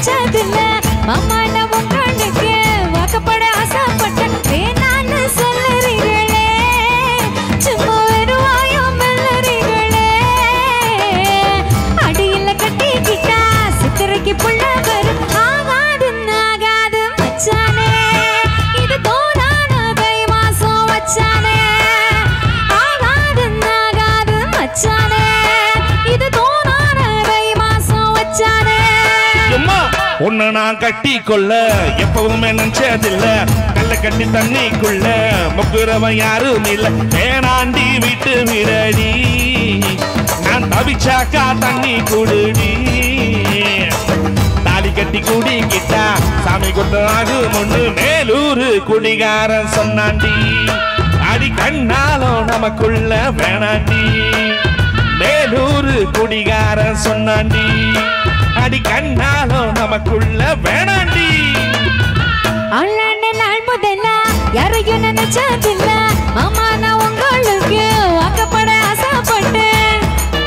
நினைச்சதில்ல மாமா நான் உங்களுக்கு வாக்கப்பட ஆசைப்பட்டேன் வேணான்னு சொல்லுறீங்களே சும்மா வெறும் வாயும் மெல்லுறீங்களே அடியில கட்டிக்கிட்டா சித்திரைக்கு புள்ள வரும் ஆகாதுன்னு ஆகாது மச்சானே இது தோலான தை மாசம் வச்சானே ஆகாதுன்னு ஆகாது மச்சானே இது தோலான தை மாசம் வச்சானே அம்மா உன்னை நான் கட்டி கொள்ள எப்பவுமே நினைச்சதில்ல கல்ல கட்டி தண்ணிக்குள்ள முக்குறவன் யாரும் இல்ல வேணாண்டி விட்டு விடடி நான் தவிச்சாக்கா தண்ணி குடுடி தாலி கட்டி குடிக்கிட்டா சாமி கொண்டு ஆகும் ஒண்ணு மேலூரு குடிகாரன் சொன்னாண்டி அடி கண்ணாலும் நமக்குள்ள வேணாண்டி மேலூரு குடிகாரன் சொன்னாண்டி அடி கண்ணாலும் நமக்குள்ள வேணாண்டி அண்ணன் நாள் முதல்ல யாரையும் நினைச்சதில்ல மாமா நான் உங்களுக்கு வாக்கப்பட ஆசைப்பட்டேன்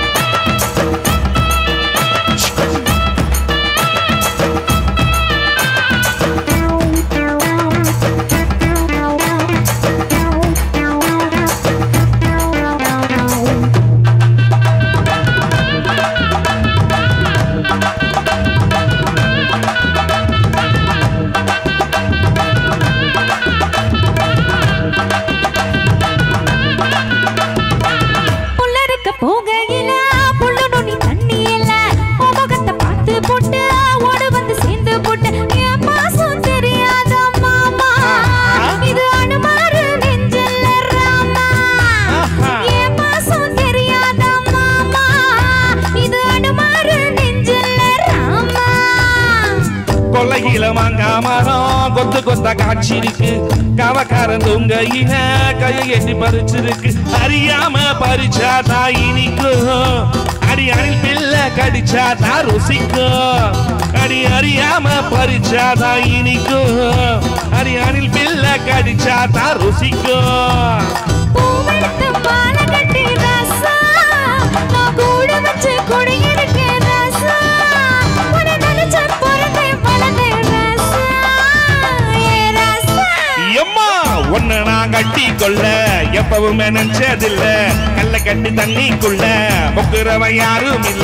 புல்லறுக்க போகையில புல்லு நுனி தண்ணி இல்ல உன் முகத்தை பார்த்து போட்டு ஓடு வந்து சேர்ந்து போட்டு என் பாசம் தெரியாத மாமா இது அனுமாரு நெஞ்சில் ராமா என் பாசம் தெரியாத மாமா இது அனுமாரு நெஞ்சில் ராமா கொல்லையில மாங்கா மரம் கொத்து கொத்த காட்சி இருக்கு கவக்காரன் தூங்கையில கையை எட்டி பறிச்சிருக்கு அறியாம பறிச்சா தான் இனிக்கும் அடி அணில் பிள்ளை கடிச்சா தான் ருசிக்கும் அடி அறியாம பறிச்சா தான் இனிக்கும் அடி அணில் பிள்ளை கடிச்சா தான் ருசிக்கும் பூவெடுத்து பாலை கட்டி ராசா, நான் கூட வச்சு குடியிருக்க ராசா. உன்னை நினைச்ச பிறந்தேன், வளர்ந்தேன் ராசா. ஏ ராசா. எம்மா உன்னை நான் கட்டி கொள்ள எப்பவுமே நினைச்சதில்ல கல்ல கட்டி தண்ணிக்குள்ள முக்குறவன் யாரும் இல்ல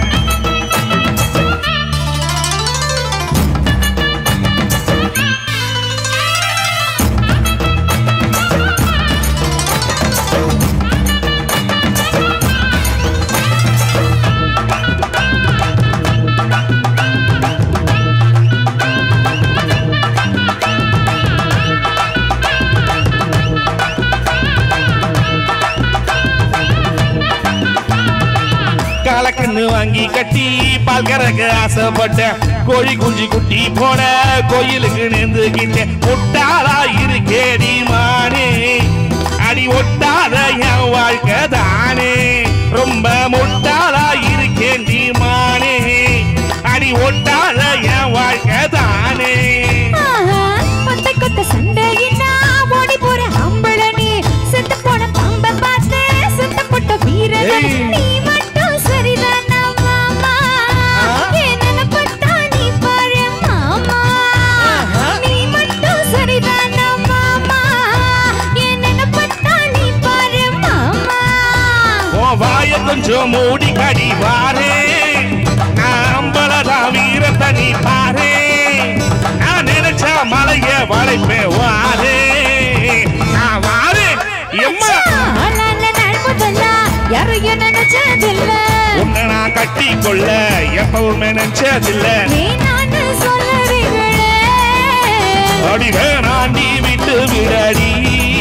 காலக்கண்ணு வாங்கி கட்டி பால் கறக்க ஆசைப்பட்ட கோழி குஞ்சு குட்டி போன கோயிலுக்கு நேர்ந்துகிட்டேன் ஒட்டாரா இருக்கேடி மானே அடி ஒட்டாத என் வாழ்க்கை தானே ரொம்ப முட்டாளா இருக்கேண்டி மானே அடி ஒட்டாத என் வாழ்க்கை தானே ஆஹா, ஒத்தை கொத்த சண்டையினா ஓடி போற ஆம்பளை நீ. செத்து போன பாம்பை பார்த்து செத்து போட்ட வீரன் ஏய். நீ மட்டும் சரிதானா மாமா? என் நினைப்பட்டா நீ பாரு மாமா. நீ மட்டும் சரிதானா மாமா? என் நினைப்பட்டா நீ பாரு மாமா. உன் வாய கொஞ்சம் மூடி கடி வாரே நான் அம்பலதா வீரத்தை நீ பாரே நான் நினைச்ச மலைய வளைப்பேன் வாரே நான் வாரே எம்மா ஆளான நாள் முதல்ல யாரையும் நினைச்சதில்ல உன்னை நான் கட்டி கொள்ள எப்பவுமே நினைச்சதில்ல வேணான்னு சொல்லுறீங்களே அடி வேணாண்டி விட்டு விடடி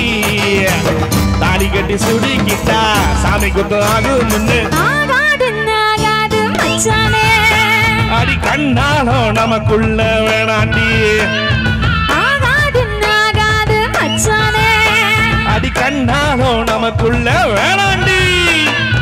தாலி கட்டி சுடிக்கிட்டா சாமி குத்து ஆகும் முன்னு ஆகாதுன்னு ஆகாது மச்சானே அடி கண்ணாலும் நமக்குள்ள வேணாண்டி ஆகாதுன்னு ஆகாது மச்சானே அடி கண்ணாலும் நமக்குள்ள வேணாண்டி